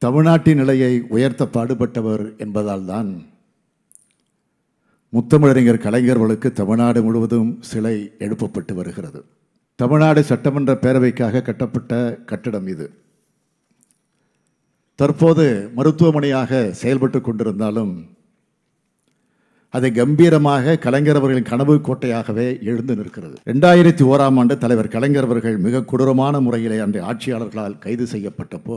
தமிழ்நாட்டின் நிலையை உயர்த்த பாடுபட்டவர் என்பதால் தான் முத்தமிழறிஞர் கலைஞர்களுக்கு தமிழ்நாடு முழுவதும் சிலை எழுப்பப்பட்டு வருகிறது தமிழ்நாடு சட்டமன்ற பேரவைக்காக கட்டப்பட்ட கட்டடம் இது தற்போது மருத்துவமனையாக செயல்பட்டு கொண்டிருந்தாலும் அது கம்பீரமாக கலைஞர் அவர்களின் கனவு கோட்டையாகவே எழுந்து நிற்கிறது ரெண்டாயிரத்தி ஓராம் ஆண்டு தலைவர் கலைஞர் அவர்கள் மிக கொடூரமான முறையிலே அன்றைய ஆட்சியாளர்களால் கைது செய்யப்பட்டப்போ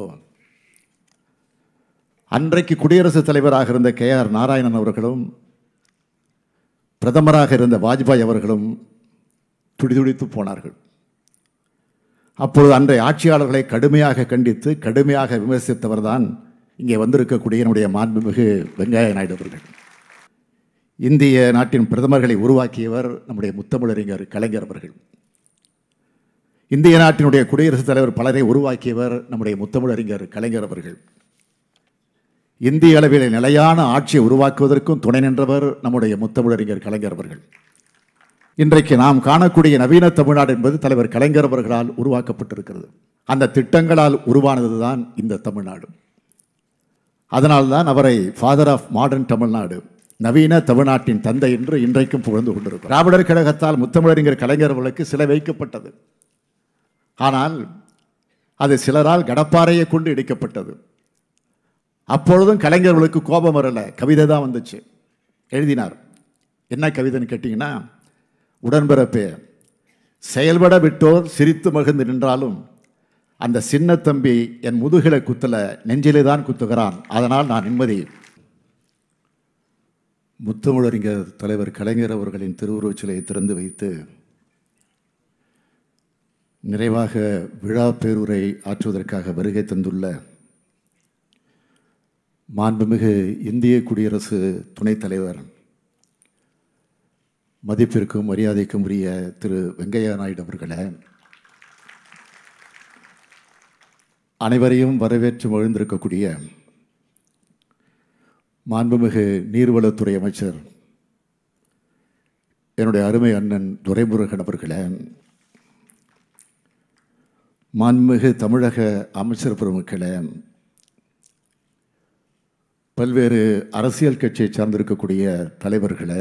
அன்றைக்கு குடியரசுத் தலைவராக இருந்த கே ஆர் நாராயணன் அவர்களும் பிரதமராக இருந்த வாஜ்பாய் அவர்களும் துடிதுடித்து போனார்கள் அப்பொழுது அன்றைய ஆட்சியாளர்களை கடுமையாக கண்டித்து கடுமையாக விமர்சித்தவர் தான் இங்கே வந்திருக்கக்கூடிய என்னுடைய மாண்புமிகு வெங்கைய நாயுடு அவர்கள் இந்திய நாட்டின் பிரதமர்களை உருவாக்கியவர் நம்முடைய முத்தமிழறிஞர் கலைஞர் அவர்கள் இந்திய நாட்டினுடைய குடியரசுத் தலைவர் பலரை உருவாக்கியவர் நம்முடைய முத்தமிழறிஞர் கலைஞர் அவர்கள் இந்திய அளவில் நிலையான ஆட்சியை உருவாக்குவதற்கும் துணை நின்றவர் நம்முடைய முத்தமிழறிஞர் கலைஞர் அவர்கள் இன்றைக்கு நாம் காணக்கூடிய நவீன தமிழ்நாடு என்பது தலைவர் கலைஞர் அவர்களால் உருவாக்கப்பட்டிருக்கிறது அந்த திட்டங்களால் உருவானதுதான் இந்த தமிழ்நாடு அதனால்தான் அவரை ஃபாதர் ஆஃப் மாடர்ன் தமிழ்நாடு நவீன தமிழ்நாட்டின் தந்தை என்று இன்றைக்கும் புகழ்ந்து கொண்டிருக்கிறார் திராவிடர் கழகத்தால் முத்தமிழறிஞர் கலைஞர் அவர்களுக்கு சிலை வைக்கப்பட்டது ஆனால் அது சிலரால் கடப்பாறையை கொண்டு இடிக்கப்பட்டது அப்பொழுதும் கலைஞர்களுக்கு கோபம் வரல கவிதை தான் வந்துச்சு எழுதினார் என்ன கவிதைன்னு கேட்டிங்கன்னா உடன்பிறப்பே செயல்பட விட்டோர் சிரித்து மகிழ்ந்து நின்றாலும் அந்த சின்ன தம்பி என் முதுகில குத்தல நெஞ்சிலே தான் குத்துகிறான் அதனால் நான் நிம்மதி முத்தமிழறிஞர் தலைவர் கலைஞர் அவர்களின் திருவுருவச் சிலையை திறந்து வைத்து நிறைவாக விழா பேருரை ஆற்றுவதற்காக வருகை தந்துள்ள மாண்புமிகு இந்திய குடியரசு துணைத் தலைவர் மதிப்பிற்கும் மரியாதைக்கும் உரிய திரு வெங்கையா நாயுடு அவர்களே அனைவரையும் வரவேற்று மகிழ்ந்திருக்கக்கூடிய மாண்புமிகு நீர்வளத்துறை அமைச்சர் என்னுடைய அருமை அண்ணன் துரைமுருகன் அவர்களே மாண்புமிகு தமிழக அமைச்சர் பெருமக்களே பல்வேறு அரசியல் கட்சியை சார்ந்திருக்கக்கூடிய தலைவர்களே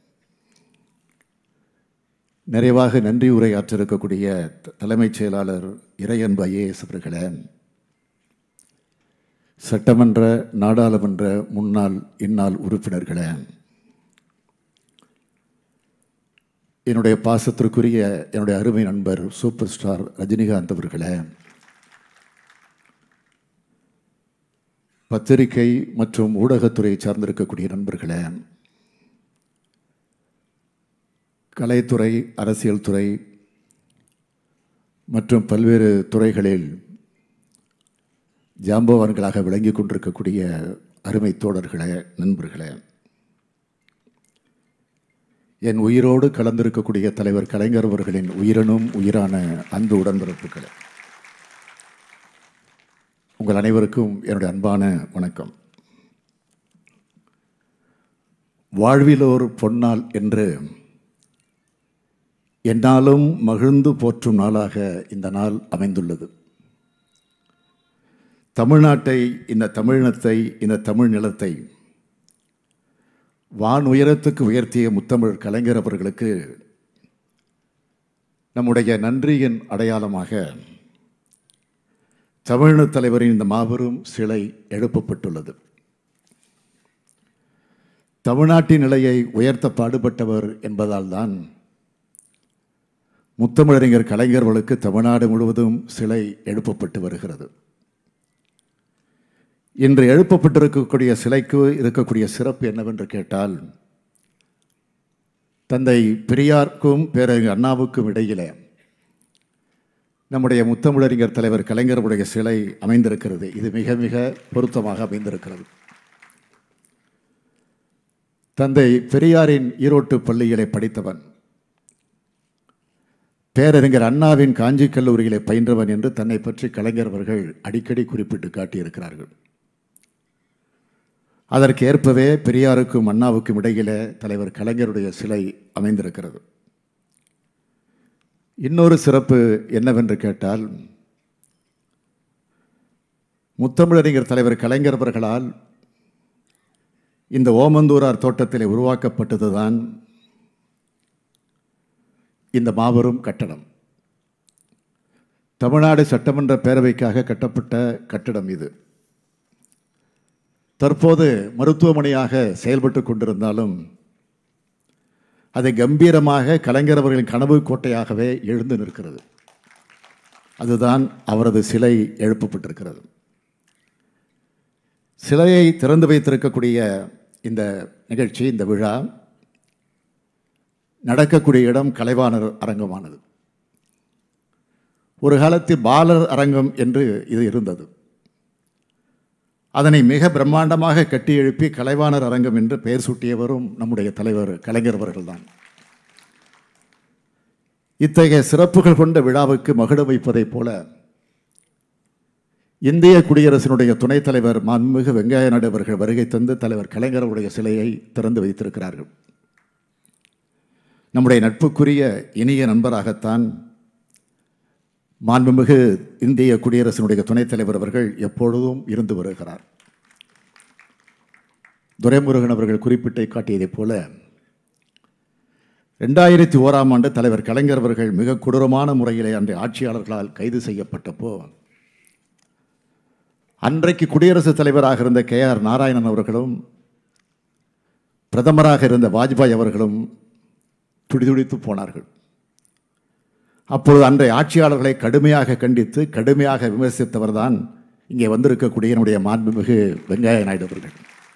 நிறைவாக நன்றி உரையாற்றிருக்கக்கூடிய த- தலைமைச் செயலாளர் இறையன்பு ஐஏஎஸ் அவர்களே சட்டமன்ற நாடாளுமன்ற முன்னாள் இந்நாள் உறுப்பினர்களே என்னுடைய பாசத்திற்குரிய என்னுடைய அருமை நண்பர் சூப்பர் ஸ்டார் ரஜினிகாந்த் அவர்களே பத்திரிகை மற்றும் ஊடகத்துறையை சார்ந்திருக்கக்கூடிய நண்பர்களே கலைத்துறை அரசியல் துறை மற்றும் பல்வேறு துறைகளில் ஜாம்பவான்களாக விளங்கி கொண்டிருக்கக்கூடிய அருமை தோழர்களே நண்பர்களே என் உயிரோடு கலந்திருக்கக்கூடிய தலைவர் கலைஞர் அவர்களின் உயிரினும் உயிரான அன்பு உடன்பிறப்புகளே உங்கள் அனைவருக்கும் என்னுடைய அன்பான வணக்கம் வாழ்விலோர் பொன்னாள் என்று என்னாலும் மகிழ்ந்து போற்றும் நாளாக இந்த நாள் அமைந்துள்ளது தமிழ்நாட்டை இந்த தமிழினத்தை இந்த தமிழ் நிலத்தை வான் உயரத்துக்கு உயர்த்திய முத்தமிழ் கலைஞர் அவர்களுக்கு நம்முடைய நன்றியின் அடையாளமாக தமிழின தலைவரின் இந்த மாபெரும் சிலை எழுப்பப்பட்டுள்ளது தமிழ்நாட்டின் நிலையை உயர்த்த பாடுபட்டவர் என்பதால் தான் முத்தமிழறிஞர் கலைஞர்களுக்கு தமிழ்நாடு முழுவதும் சிலை எழுப்பப்பட்டு வருகிறது இன்று எழுப்பப்பட்டிருக்கக்கூடிய சிலைக்கு இருக்கக்கூடிய சிறப்பு என்னவென்று கேட்டால் தந்தை பெரியாருக்கும் பேரறிஞர் அண்ணாவுக்கும் இடையிலே நம்முடைய முத்தமிழறிஞர் தலைவர் கலைஞருடைய சிலை அமைந்திருக்கிறது இது மிக மிக பொருத்தமாக அமைந்திருக்கிறது தந்தை பெரியாரின் ஈரோட்டு பள்ளியிலே படித்தவன் பேரறிஞர் அண்ணாவின் காஞ்சி கல்லூரியிலே பயின்றவன் என்று தன்னை பற்றி கலைஞர் அவர்கள் அடிக்கடி குறிப்பிட்டு காட்டியிருக்கிறார்கள் அதற்கு ஏற்பவே பெரியாருக்கும் அண்ணாவுக்கும் இடையிலே தலைவர் கலைஞருடைய சிலை அமைந்திருக்கிறது இன்னொரு சிறப்பு என்னவென்று கேட்டால் முத்தமிழறிஞர் தலைவர் கலைஞர் அவர்களால் இந்த ஓமந்தூரார் தோட்டத்தில் உருவாக்கப்பட்டதுதான் இந்த மாபெரும் கட்டடம் தமிழ்நாடு சட்டமன்ற பேரவைக்காக கட்டப்பட்ட கட்டடம் இது தற்போது மருத்துவமனையாக செயல்பட்டு கொண்டிருந்தாலும் அதை கம்பீரமாக கலைஞர் அவர்களின் கனவு கோட்டையாகவே எழுந்து நிற்கிறது அதுதான் அவரது சிலை எழுப்பப்பட்டிருக்கிறது சிலையை திறந்து வைத்திருக்கக்கூடிய இந்த நிகழ்ச்சி இந்த விழா நடக்கக்கூடிய இடம் கலைவாணர் அரங்கமானது ஒரு காலத்தில் பாலர் அரங்கம் என்று இது இருந்தது அதனை மிக பிரம்மாண்டமாக கட்டி எழுப்பி கலைவாணர் அரங்கம் என்று பெயர் சூட்டியவரும் நம்முடைய தலைவர் கலைஞர் அவர்கள்தான் இத்தகைய சிறப்புகள் கொண்ட விழாவுக்கு மகிழ வைப்பதைப் போல இந்திய குடியரசினுடைய துணைத் தலைவர் மாண்புமிகு வெங்கைய நாயுடு அவர்கள் வருகை தந்து தலைவர் கலைஞருடைய சிலையை திறந்து வைத்திருக்கிறார்கள் நம்முடைய நட்புக்குரிய இனிய நண்பராகத்தான் மாண்புமிகு இந்திய குடியரசினுடைய துணைத் தலைவர் அவர்கள் எப்பொழுதும் இருந்து வருகிறார் துரைமுருகன் அவர்கள் குறிப்பிட்டை காட்டியதைப் போல ரெண்டாயிரத்தி ஓராம் ஆண்டு தலைவர் கலைஞர் அவர்கள் மிக கொடூரமான முறையிலே அன்றைய ஆட்சியாளர்களால் கைது செய்யப்பட்டப்போ அன்றைக்கு குடியரசுத் தலைவராக இருந்த கே ஆர் நாராயணன் அவர்களும் பிரதமராக இருந்த வாஜ்பாய் அவர்களும் துடிதுடித்து போனார்கள் அப்பொழுது அன்றைய ஆட்சியாளர்களை கடுமையாக கண்டித்து கடுமையாக விமர்சித்தவர் தான் இங்கே வந்திருக்கக்கூடிய என்னுடைய மாண்புமிகு வெங்கைய நாயுடு அவர்கள்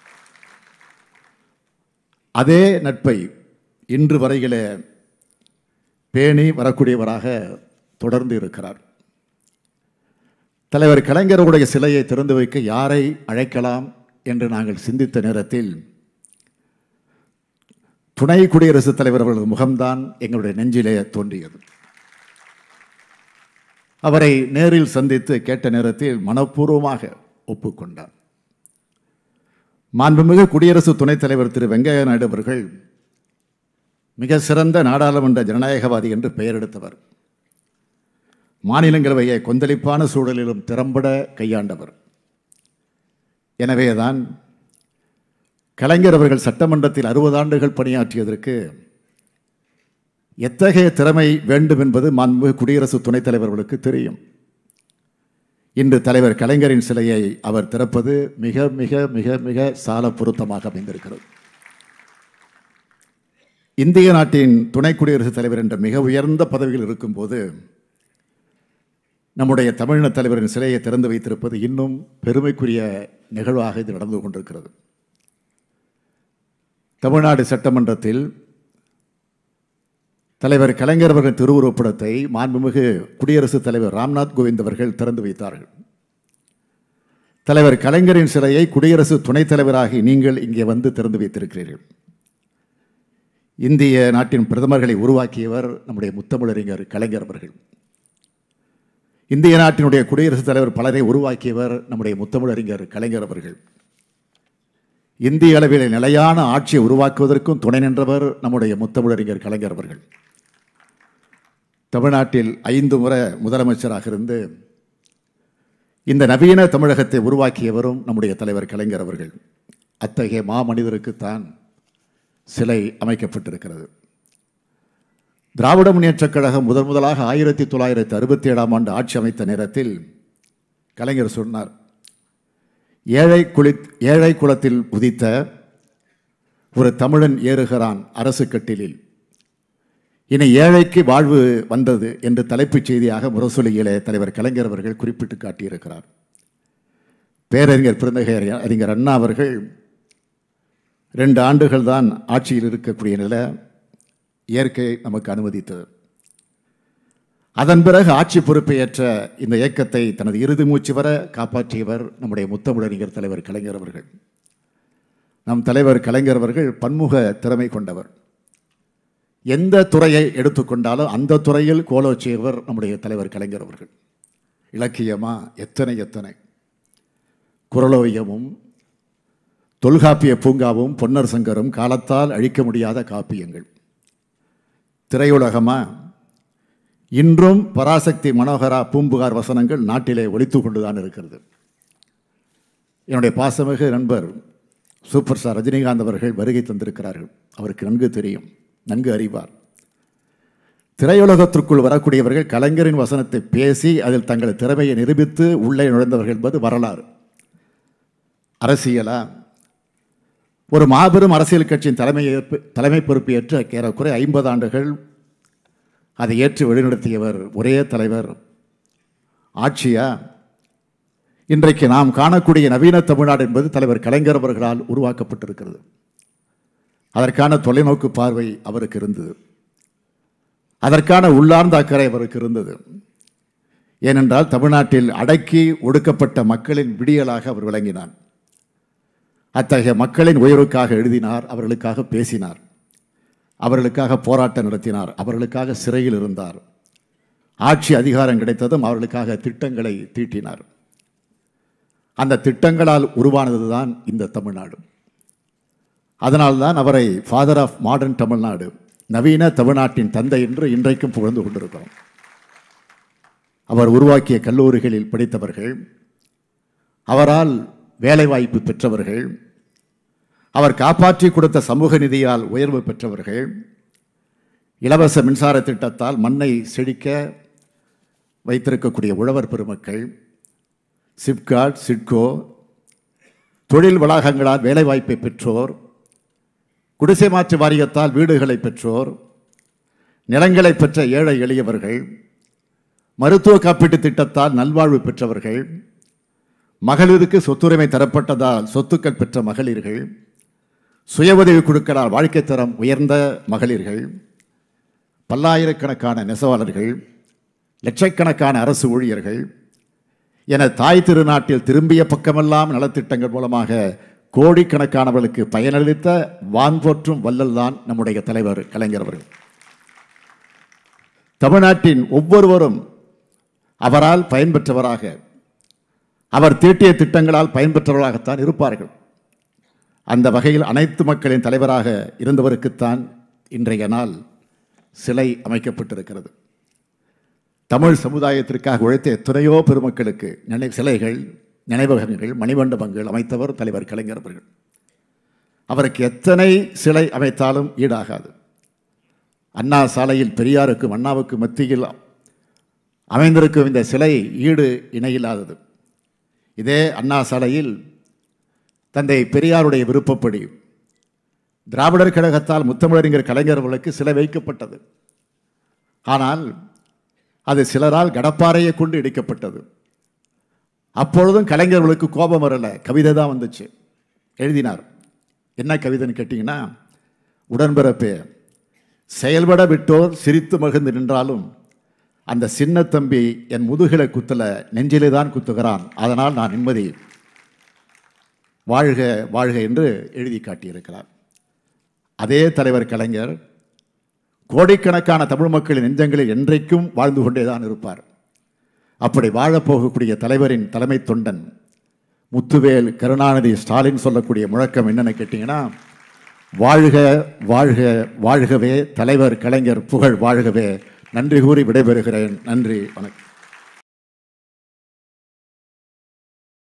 அதே நட்பை இன்று வரையிலே பேணி வரக்கூடியவராக தொடர்ந்து இருக்கிறார் தலைவர் கலைஞருடைய சிலையை திறந்து வைக்க யாரை அழைக்கலாம் என்று நாங்கள் சிந்தித்த நேரத்தில் துணை குடியரசுத் தலைவர் அவர்களது முகம்தான் எங்களுடைய நெஞ்சிலே தோன்றியது அவரை நேரில் சந்தித்து கேட்ட நேரத்தில் மனப்பூர்வமாக ஒப்புக்கொண்டார் மாண்புமிகு குடியரசு துணைத் தலைவர் திரு வெங்கையா நாயுடு அவர்கள் மிக சிறந்த நாடாளுமன்ற ஜனநாயகவாதி என்று பெயர் எடுத்தவர் மாநிலங்களவையை கொந்தளிப்பான சூழலிலும் திறம்பட கையாண்டவர் எனவேதான் கலைஞர் அவர்கள் சட்டமன்றத்தில் அறுபது ஆண்டுகள் பணியாற்றியதற்கு எத்தகைய திறமை வேண்டும் என்பது மாண்புமிகு குடியரசு துணைத் தலைவர்களுக்கு தெரியும் இன்று தலைவர் கலைஞரின் சிலையை அவர் திறப்பது மிக மிக மிக மிக சால பொருத்தமாக அமைந்திருக்கிறது இந்திய நாட்டின் துணை குடியரசுத் தலைவர் என்ற மிக உயர்ந்த பதவியில் இருக்கும்போது நம்முடைய தமிழின தலைவரின் சிலையை திறந்து வைத்திருப்பது இன்னும் பெருமைக்குரிய நிகழ்வாக இது நடந்து கொண்டிருக்கிறது தமிழ்நாடு சட்டமன்றத்தில் தலைவர் கலைஞர் அவர்கள் திருவுருவப்படத்தை மாண்புமிகு குடியரசுத் தலைவர் ராம்நாத் கோவிந்த் அவர்கள் திறந்து வைத்தார்கள் தலைவர் கலைஞரின் சிலையை குடியரசு துணைத் தலைவராகி நீங்கள் இங்கே வந்து திறந்து வைத்திருக்கிறீர்கள் இந்திய நாட்டின் பிரதமர்களை உருவாக்கியவர் நம்முடைய முத்தமிழறிஞர் கலைஞர் அவர்கள் இந்திய நாட்டினுடைய குடியரசுத் தலைவர் பலரை உருவாக்கியவர் நம்முடைய முத்தமிழறிஞர் கலைஞர் அவர்கள் இந்திய அளவில் நிலையான ஆட்சியை உருவாக்குவதற்கும் துணை நின்றவர் நம்முடைய முத்தமிழறிஞர் கலைஞர் அவர்கள் தமிழ்நாட்டில் ஐந்து முறை முதலமைச்சராக இருந்து இந்த நவீன தமிழகத்தை உருவாக்கியவரும் நம்முடைய தலைவர் கலைஞர் அவர்கள் அத்தகைய மாமனிதருக்குத்தான் சிலை அமைக்கப்பட்டிருக்கிறது திராவிட முன்னேற்றக் கழகம் முதன் முதலாக ஆயிரத்தி தொள்ளாயிரத்தி அறுபத்தி ஏழாம் ஆண்டு ஆட்சி அமைத்த நேரத்தில் கலைஞர் சொன்னார் ஏழை குளி ஏழை குலத்தில் உதித்த ஒரு தமிழன் ஏறுகிறான் அரசு கட்டிலில் இனி ஏழைக்கு வாழ்வு வந்தது என்று தலைப்புச் செய்தியாக முரசொலியிலே தலைவர் கலைஞர் அவர்கள் குறிப்பிட்டு காட்டியிருக்கிறார் பேரறிஞர் பிறந்தகை அறிஞர் அண்ணா அவர்கள் ரெண்டு ஆண்டுகள் தான் ஆட்சியில் இருக்கக்கூடிய நிலை இயற்கை நமக்கு அனுமதித்தது அதன் பிறகு ஆட்சி பொறுப்பை ஏற்ற இந்த இயக்கத்தை தனது இறுதி மூச்சு வர காப்பாற்றியவர் நம்முடைய முத்தமிழறிஞர் தலைவர் கலைஞர் அவர்கள் நம் தலைவர் கலைஞர் அவர்கள் பன்முக திறமை கொண்டவர் எந்த துறையை எடுத்துக்கொண்டாலும் அந்த துறையில் கோலோச்சியவர் நம்முடைய தலைவர் கலைஞர் அவர்கள் இலக்கியமா எத்தனை எத்தனை குரலோவியமும் தொல்காப்பிய பூங்காவும் பொன்னர் சங்கரும் காலத்தால் அழிக்க முடியாத காப்பியங்கள் திரையுலகமா இன்றும் பராசக்தி மனோகரா பூம்புகார் வசனங்கள் நாட்டிலே ஒலித்து கொண்டுதான் இருக்கிறது என்னுடைய பாசமிகு நண்பர் சூப்பர் ஸ்டார் ரஜினிகாந்த் அவர்கள் வருகை தந்திருக்கிறார்கள் அவருக்கு நன்கு தெரியும் நன்கு அறிவார் திரையுலகத்திற்குள் வரக்கூடியவர்கள் கலைஞரின் வசனத்தை பேசி அதில் தங்கள் திறமையை நிரூபித்து உள்ளே நுழைந்தவர்கள் என்பது வரலாறு அரசியலா ஒரு மாபெரும் அரசியல் கட்சியின் தலைமை ஏற்பு தலைமை பொறுப்பு ஏற்று ஏறக்குறை ஐம்பது ஆண்டுகள் அதை ஏற்று வழிநடத்தியவர் ஒரே தலைவர் ஆட்சியா இன்றைக்கு நாம் காணக்கூடிய நவீன தமிழ்நாடு என்பது தலைவர் கலைஞர் அவர்களால் உருவாக்கப்பட்டிருக்கிறது அதற்கான தொலைநோக்கு பார்வை அவருக்கு இருந்தது அதற்கான உள்ளார்ந்த அக்கறை அவருக்கு இருந்தது ஏனென்றால் தமிழ்நாட்டில் அடக்கி ஒடுக்கப்பட்ட மக்களின் விடியலாக அவர் விளங்கினார் அத்தகைய மக்களின் உயர்வுக்காக எழுதினார் அவர்களுக்காக பேசினார் அவர்களுக்காக போராட்டம் நடத்தினார் அவர்களுக்காக சிறையில் இருந்தார் ஆட்சி அதிகாரம் கிடைத்ததும் அவர்களுக்காக திட்டங்களை தீட்டினார் அந்த திட்டங்களால் உருவானதுதான் இந்த தமிழ்நாடு அதனால்தான் அவரை ஃபாதர் ஆஃப் மாடர்ன் தமிழ்நாடு நவீன தமிழ்நாட்டின் தந்தை என்று இன்றைக்கும் புகழ்ந்து கொண்டிருக்கிறோம் அவர் உருவாக்கிய கல்லூரிகளில் படித்தவர்கள் அவரால் வேலைவாய்ப்பு பெற்றவர்கள் அவர் காப்பாற்றி கொடுத்த சமூக நிதியால் உயர்வு பெற்றவர்கள் இலவச மின்சார திட்டத்தால் மண்ணை செழிக்க வைத்திருக்கக்கூடிய உழவர் பெருமக்கள் சிப்காட் சிட்கோ தொழில் வளாகங்களால் வேலைவாய்ப்பை பெற்றோர் குடிசை மாற்று வாரியத்தால் வீடுகளை பெற்றோர் நிலங்களை பெற்ற ஏழை எளியவர்கள் மருத்துவ காப்பீட்டு திட்டத்தால் நல்வாழ்வு பெற்றவர்கள் மகளிருக்கு சொத்துரிமை தரப்பட்டதால் சொத்துக்கள் பெற்ற மகளிர்கள் சுய உதவி குழுக்களால் வாழ்க்கை தரம் உயர்ந்த மகளிர்கள் பல்லாயிரக்கணக்கான நெசவாளர்கள் லட்சக்கணக்கான அரசு ஊழியர்கள் என தாய் திருநாட்டில் திரும்பிய பக்கமெல்லாம் நலத்திட்டங்கள் மூலமாக கோடிக்கணக்கானவர்களுக்கு பயனளித்த வான்போற்றும் வல்லல்தான் நம்முடைய தலைவர் கலைஞர் அவர்கள் தமிழ்நாட்டின் ஒவ்வொருவரும் அவரால் பயன்பெற்றவராக அவர் தீட்டிய திட்டங்களால் பயன்பெற்றவர்களாகத்தான் இருப்பார்கள் அந்த வகையில் அனைத்து மக்களின் தலைவராக இருந்தவருக்குத்தான் இன்றைய நாள் சிலை அமைக்கப்பட்டிருக்கிறது தமிழ் சமுதாயத்திற்காக உழைத்த எத்தனையோ பெருமக்களுக்கு நினை சிலைகள் நினைவகங்கள் மணிமண்டபங்கள் அமைத்தவர் தலைவர் கலைஞர் அவர்கள் அவருக்கு எத்தனை சிலை அமைத்தாலும் ஈடாகாது அண்ணா சாலையில் பெரியாருக்கும் அண்ணாவுக்கும் மத்தியில் அமைந்திருக்கும் இந்த சிலை ஈடு இணையில்லாதது இதே அண்ணா சாலையில் தந்தை பெரியாருடைய விருப்பப்படி திராவிடர் கழகத்தால் முத்தமிழறிஞர் கலைஞர் அவர்களுக்கு சிலை வைக்கப்பட்டது ஆனால் அது சிலரால் கடப்பாறையை கொண்டு இடிக்கப்பட்டது அப்பொழுதும் கலைஞர்களுக்கு கோபம் வரல கவிதை தான் வந்துச்சு எழுதினார் என்ன கவிதைன்னு கேட்டிங்கன்னா உடன்பிறப்பே செயல்பட விட்டோர் சிரித்து மகிழ்ந்து நின்றாலும் அந்த சின்ன தம்பி என் முதுகில குத்தல நெஞ்சிலே தான் குத்துகிறான் அதனால் நான் நிம்மதி வாழ்க வாழ்க என்று எழுதி காட்டியிருக்கிறார் அதே தலைவர் கலைஞர் கோடிக்கணக்கான தமிழ் மக்களின் நெஞ்சங்களில் என்றைக்கும் வாழ்ந்து கொண்டே தான் இருப்பார் அப்படி வாழப்போகக்கூடிய தலைவரின் தலைமை தொண்டன் முத்துவேல் கருணாநிதி ஸ்டாலின் சொல்லக்கூடிய முழக்கம் என்னன்னு கேட்டிங்கன்னா வாழ்க வாழ்க வாழ்கவே தலைவர் கலைஞர் புகழ் வாழ்கவே நன்றி கூறி விடைபெறுகிறேன் நன்றி வணக்கம்